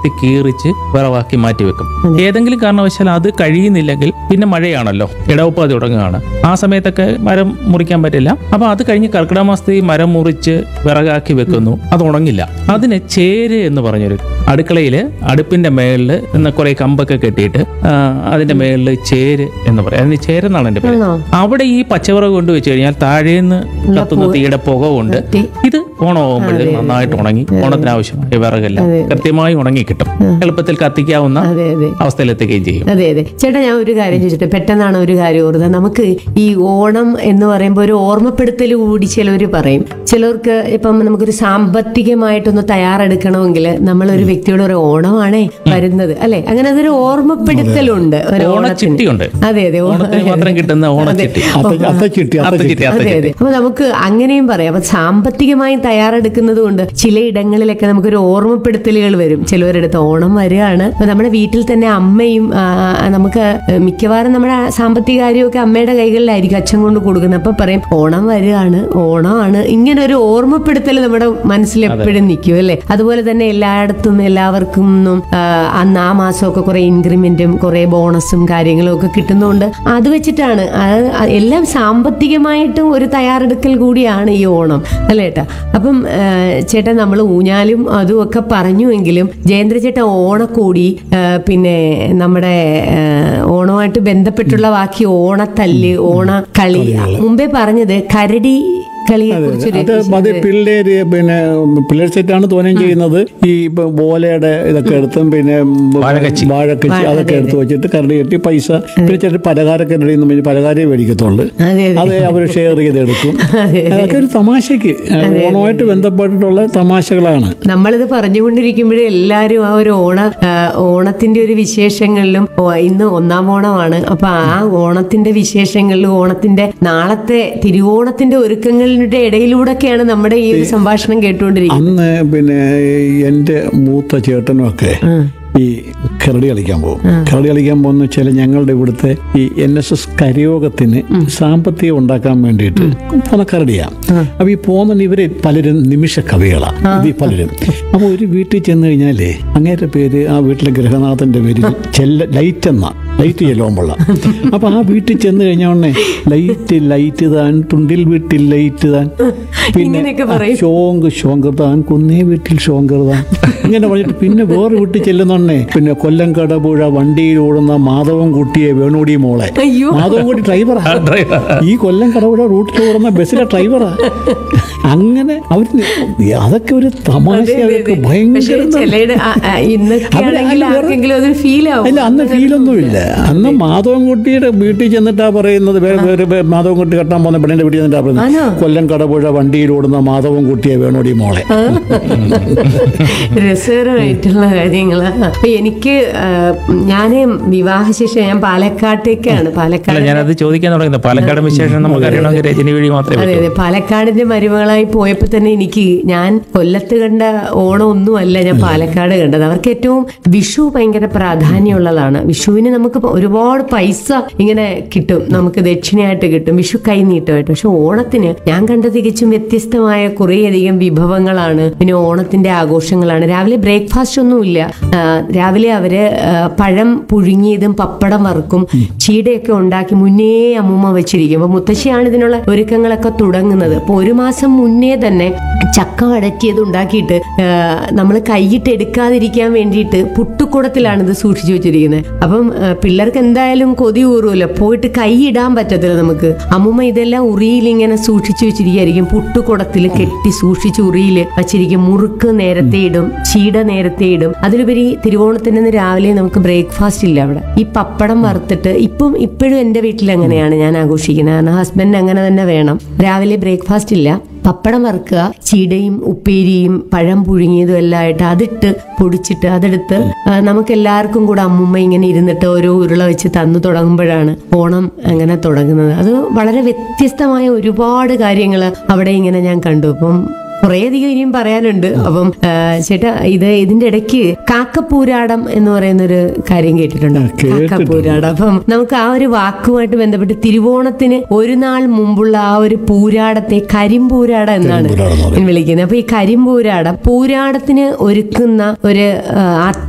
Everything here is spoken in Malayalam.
കൊത്തി കീറിച്ച് വിറവാക്കി മാറ്റി വെക്കും ഏതെങ്കിലും കാരണവശാൽ അത് കഴിയുന്നില്ലെങ്കിൽ പിന്നെ മഴയാണല്ലോ ഇടവപ്പാതി തുടങ്ങുകയാണ് ആ സമയത്തൊക്കെ മരം മുറിക്കാൻ പറ്റില്ല അപ്പൊ അത് കഴിഞ്ഞ് കർക്കിടക മാസത്തിൽ ഈ മരം മുറിച്ച് വിറകാക്കി വെക്കുന്നു അത് ഉണങ്ങില്ല അതിന് ചേര് എന്ന് പറഞ്ഞൊരു അടുക്കളയിൽ അടുപ്പിന്റെ മേളിൽ നിന്ന് കുറെ കമ്പൊക്കെ കെട്ടിയിട്ട് ആ, അതിന്റെ മേളിൽ ചേര് എന്ന് പറയും അതിന് ചേരെന്നാണ് എന്റെ പേര് ആണോ അവിടെ ഈ പച്ചവിറക് കൊണ്ട് വെച്ച് കഴിഞ്ഞാൽ താഴേന്ന് കത്തുന്ന തീയുടെ പുക കൊണ്ട് തീ. ഇത് ഓണമാകുമ്പോഴത്തേക്ക് നന്നായിട്ട് ഉണങ്ങി ഓണത്തിന് ആവശ്യമായ വിറകെല്ലാം കൃത്യമായി ഉണങ്ങി കിട്ടും എളുപ്പത്തിൽ കത്തിക്കാവുന്ന അതെ അതെ അവസ്ഥയിലെത്തുകയും ചെയ്യും അതെ അതെ ചേട്ടാ ഞാൻ ഒരു കാര്യം ചോദിച്ചിട്ട് പെട്ടെന്നാണ് ഒരു കാര്യം ഓർത്തത് നമുക്ക് ഈ ഓണം എന്ന് പറയുമ്പോൾ ഒരു ഓർമ്മപ്പെടുത്തൽ കൂടി ചിലവർ പറയും ചിലർക്ക് ഇപ്പം നമുക്കൊരു സാമ്പത്തികമായിട്ടൊന്ന് തയ്യാറെടുക്കണമെങ്കിൽ നമ്മളൊരു വ്യക്തിയോട് ഒരു ഓണമാണേ വരുന്നത് അല്ലെ അങ്ങനെ അതൊരു ഓർമ്മപ്പെടുത്തലുണ്ട് ഒരു ഓണത്തിന് ഓണച്ചിട്ടിയുണ്ട് അതെ അതെ ഓ- ഓണത്തിന് മാത്രം കിട്ടുന്ന ഓണച്ചിട്ടി അത്ത അത്തച്ചിട്ടി അത്തച്ചിട്ടി അത്തച്ചിട്ടി അതെ അത്തച്ചിട്ടി അതെ അപ്പൊ നമുക്ക് അങ്ങനെയും പറയാം അപ്പൊ സാമ്പത്തികമായി തയ്യാറെടുക്കുന്നത് കൊണ്ട് ചിലയിടങ്ങളിലൊക്കെ നമുക്കൊരു ഓർമ്മപ്പെടുത്തലുകൾ വരും ചിലവരെടുത്ത് ഓണം വരികയാണ് അപ്പൊ നമ്മുടെ വീട്ടിൽ തന്നെ അമ്മയും ആ, നമുക്ക് മിക്കവാറും നമ്മുടെ സാമ്പത്തിക കാര്യമൊക്കെ അമ്മയുടെ കൈകളിലായിരിക്കും അച്ഛൻ കൊണ്ട് കൊടുക്കുന്നത് അപ്പൊ പറയും ഓണം വരികയാണ് ഓണമാണ് ഇങ്ങനെ ഒരു ഓർമ്മപ്പെടുത്തൽ നമ്മുടെ മനസ്സിൽ എപ്പോഴും നിൽക്കും അല്ലേ അതുപോലെ തന്നെ എല്ലായിടത്തും എല്ലാവർക്കും ഒന്നും ആ, അന്ന് ആ മാസമൊക്കെ കുറെ ഇൻക്രിമെന്റും കുറെ ബോണസും കാര്യങ്ങളും ഒക്കെ കിട്ടുന്നതുകൊണ്ട് അത് വെച്ചിട്ടാണ് അത് എല്ലാം സാമ്പത്തികമായിട്ടും ഒരു തയ്യാറെടുക്കൽ കൂടിയാണ് ഈ ഓണം അല്ലേ ഏട്ടാ അപ്പം ആ, ചേട്ടാ നമ്മൾ ഊഞ്ഞാലും അതും ഒക്കെ പറഞ്ഞുവെങ്കിലും ജയേന്ദ്ര ചേട്ടൻ ഓണക്കൂടി ആ, പിന്നെ നമ്മുടെ ആ, ഓണവുമായിട്ട് ബന്ധപ്പെട്ടുള്ള ബാക്കി ഓണത്തല്ല് ഓണക്കളി മുമ്പേ പറഞ്ഞത് കരടി കളിയെ കുറിച്ചൊരു അത് അത് പിള്ളേര് പിന്നെ പിള്ളേർ സെറ്റാണ് തോനെയും ചെയ്യുന്നത് ഈ ഇപ്പൊ ബോലയുടെ ഇതൊക്കെ എടുത്തും പിന്നെ വാഴക്കച്ചി. വാഴക്കച്ചി അതൊക്കെ എടുത്ത് വെച്ചിട്ട് കരടി കെട്ടി പൈസ പിന്നെ ചില പലഹാരൊക്കെ റെഡിയെന്ന് പറഞ്ഞ് പലഹാരേ മേടിക്കത്തുള്ളൂ അതെ അതെ അത് അവർ ഷെയർ ചെയ്തെടുക്കും അതൊക്കെ ഒരു തമാശക്ക് ഓണമായിട്ട് ബന്ധപ്പെട്ടിട്ടുള്ള തമാശകളാണ് നമ്മളിത് പറഞ്ഞുകൊണ്ടിരിക്കുമ്പോഴേ എല്ലാവരും ആ ഒരു ഓണ ആ, ഓണത്തിന്റെ ഒരു വിശേഷങ്ങളിലും ഓ, ഇന്ന് ഒന്നാം ഓണമാണ് അപ്പൊ ആ ഓണത്തിന്റെ വിശേഷങ്ങളിലും ഓണത്തിന്റെ നാളത്തെ തിരുവോണത്തിന്റെ ഒരുക്കങ്ങളുടെ ഇടയിലൂടെയൊക്കെയാണ് നമ്മുടെ ഈ ഒരു സംഭാഷണം കേട്ടുകൊണ്ടിരിക്കുന്നത് അന്ന് പിന്നെ എൻ്റെ മൂത്ത ചേട്ടനും ഒക്കെ ഈ കരടി കളിക്കാൻ പോകും കരടി കളിക്കാൻ പോകുന്ന വെച്ചാൽ ഞങ്ങളുടെ ഇവിടുത്തെ ഈ എൻ എസ് എസ് കരയോഗത്തിന് സാമ്പത്തികം ഉണ്ടാക്കാൻ വേണ്ടിയിട്ട് പോന്ന കരടിയാ അപ്പൊ ഈ പോകുന്ന ഇവര് പലരും നിമിഷ കവികളാ ഇത് ഈ പലരും അപ്പൊ ഒരു വീട്ടിൽ ചെന്ന് കഴിഞ്ഞാലേ അങ്ങേരുടെ പേര് ആ വീട്ടിലെ ഗൃഹനാഥന്റെ പേര് ചെല്ല ലൈറ്റ് എന്ന ലൈറ്റ് ചെല്ലോമ്പുള്ള അപ്പൊ ആ വീട്ടിൽ ചെന്ന് കഴിഞ്ഞ ഉടനെ ലൈറ്റ് ലൈറ്റ് താൻ തുണ്ടിൽ വീട്ടിൽ ലൈറ്റ് താൻ ഇങ്ങനെയൊക്കെ പറയും. ഷോങ്ക് ഷോങ്കർതാൻ കുന്നേ വീട്ടിൽ ഷോങ്കർതാൻ ഇങ്ങനെ പറഞ്ഞിട്ട് പിന്നെ വേറെ വീട്ടിൽ ചെല്ലുന്നുണ്ടേ പിന്നെ കൊല്ലം കടപുഴ വണ്ടിയിൽ ഓടുന്ന മാധവൻ കുട്ടിയെ വേണുടി മോളെ അയ്യോ. മാധവൻ കുട്ടി ഡ്രൈവറാ ഈ കൊല്ലം കടപുഴ റൂട്ടിൽ ഓടുന്ന ബസ്സിലെ ഡ്രൈവറാ അങ്ങനെ അവർ അതൊക്കെ ഒരു തമാശ അവർക്ക് പക്ഷേ ഭയങ്കര ചിലയുടെ ഇന്നൊക്കെ അവര് ആണെങ്കിൽ അതിന് വേറെ- ആർക്കെങ്കിലും അതൊരു ഫീൽ ആവും അല്ല അന്ന് ഫീലൊന്നുമില്ല അന്ന് മാധവൻകുട്ടിയുടെ വീട്ടിൽ ചെന്നിട്ടാ പറയുന്നത് വേറെ വേറെ വേ- മാധവൻകുട്ടി കെട്ടാൻ പോകുന്ന പെണ്ണിന്റെ വീട്ടിൽ ചെന്നിട്ടാ ആണോ? പറയുന്നത് കൊല്ലം കടപുഴ വണ്ടിയിലോടുന്ന മാധവൻകുട്ടിയെ വേണോടി മോളെ രസകരമായിട്ടുള്ള കാര്യങ്ങളാ അപ്പൊ എനിക്ക് ഞാൻ വിവാഹശേഷം ഞാൻ പാലക്കാട്ടേക്കാണ് അല്ല പാലക്കാട് ഞാനത് ചോദിക്കാൻ തുടങ്ങുന്നത് പാലക്കാട് വിശേഷം നമുക്ക് അറിയണമെങ്കിൽ രജനി വഴി മാത്രമേ അതെ പറ്റൂ അതെ പാലക്കാടിന്റെ മരുമകളായി പോയപ്പോ തന്നെ എനിക്ക് ഞാൻ കൊല്ലത്ത് കണ്ട ഓണം ഒന്നുമല്ല ഞാൻ പാലക്കാട് കണ്ടത് അവർക്ക് ഏറ്റവും വിഷു ഭയങ്കര പ്രാധാന്യമുള്ളതാണ് വിഷുവിന് നമുക്ക് ഇപ്പൊ ഒരുപാട് പൈസ ഇങ്ങനെ കിട്ടും നമുക്ക് ദക്ഷിണയായിട്ട് കിട്ടും വിഷു കൈനീട്ടമായിട്ട് പക്ഷെ ഓണത്തിന് ഞാൻ കണ്ട തികച്ചും വ്യത്യസ്തമായ കുറേയധികം വിഭവങ്ങളാണ് പിന്നെ ഓണത്തിന്റെ ആഘോഷങ്ങളാണ് രാവിലെ ബ്രേക്ക്ഫാസ്റ്റ് ഒന്നുമില്ല ആ, രാവിലെ അവര് ആ, പഴം പുഴുങ്ങിയതും പപ്പടം വറുക്കും ചീടയൊക്കെ ഉണ്ടാക്കി മുന്നേ അമ്മൂമ്മ വെച്ചിരിക്കും അപ്പൊ മുത്തശ്ശിയാണ് ഇതിനുള്ള ഒരുക്കങ്ങളൊക്കെ തുടങ്ങുന്നത് അപ്പൊ ഒരു മാസം മുന്നേ തന്നെ ചക്ക വടറ്റിയത് ഉണ്ടാക്കിയിട്ട് നമ്മൾ കൈയിട്ട് എടുക്കാതിരിക്കാൻ വേണ്ടിയിട്ട് പുട്ടുക്കുടത്തിലാണ് ഇത് സൂക്ഷിച്ചു വെച്ചിരിക്കുന്നത് അപ്പം ആ, പിള്ളേർക്ക് എന്തായാലും കൊതി കൂറുമല്ലോ പോയിട്ട് കൈ ഇടാൻ പറ്റത്തില്ല നമുക്ക് അമ്മൂമ്മ ഇതെല്ലാം ഉറിയിൽ ഇങ്ങനെ സൂക്ഷിച്ചു വെച്ചിരിക്കുകയായിരിക്കും പുട്ടുകുടത്തിൽ കെട്ടി സൂക്ഷിച്ച് ഉറിയിൽ വച്ചിരിക്കും മുറുക്ക് നേരത്തെ ഇടും ചീട നേരത്തെ ഇടും അതിലുപരി തിരുവോണത്തിന് അന്ന് രാവിലെ നമുക്ക് ബ്രേക്ക്ഫാസ്റ്റ് ഇല്ല അവിടെ ഈ പപ്പടം വറുത്തിട്ട് ഇപ്പം ഇപ്പോഴും എൻ്റെ വീട്ടിൽ അങ്ങനെയാണ് ഞാൻ ആഘോഷിക്കുന്നത് കാരണം ഹസ്ബൻഡ് അങ്ങനെ തന്നെ വേണം രാവിലെ ബ്രേക്ക്ഫാസ്റ്റ് ഇല്ല പപ്പടം വറുക്കുക ചീടയും ഉപ്പേരിയും പഴം പുഴുങ്ങിയതും എല്ലാം ആയിട്ട് അതിട്ട് പൊടിച്ചിട്ട് അതെടുത്ത് ആ, നമുക്ക് എല്ലാവർക്കും കൂടെ അമ്മുമ്മ ഇങ്ങനെ ഇരുന്നിട്ട് ഓരോ ഉരുള വെച്ച് തന്നു തുടങ്ങുമ്പോഴാണ് ഓണം അങ്ങനെ തുടങ്ങുന്നത് അത് വളരെ വ്യത്യസ്തമായ ഒരുപാട് കാര്യങ്ങൾ അവിടെ ഇങ്ങനെ ഞാൻ കണ്ടു അപ്പം കുറേയധികം ഇനിയും പറയാനുണ്ട് അപ്പം ആ, ചേട്ടാ ഇത് ഇതിന്റെ ഇടയ്ക്ക് കാക്കപ്പൂരാടം എന്ന് പറയുന്ന ഒരു കാര്യം കേട്ടിട്ടുണ്ടോ കേട്ടിട്ടുണ്ട്. കാക്കപ്പൂരാടം അപ്പം നമുക്ക് ആ ഒരു വാക്കുമായിട്ട് ബന്ധപ്പെട്ട് തിരുവോണത്തിന് ഒരു നാൾ മുമ്പുള്ള ആ ഒരു പൂരാടത്തെ കരിമ്പൂരാടം എന്നാണ് കരിമ്പൂരാടം എന്ന് പറയും. വിളിക്കുന്നത് അപ്പൊ ഈ കരിമ്പൂരാടം പൂരാടത്തിന് ഒരുക്കുന്ന ഒരു ആ,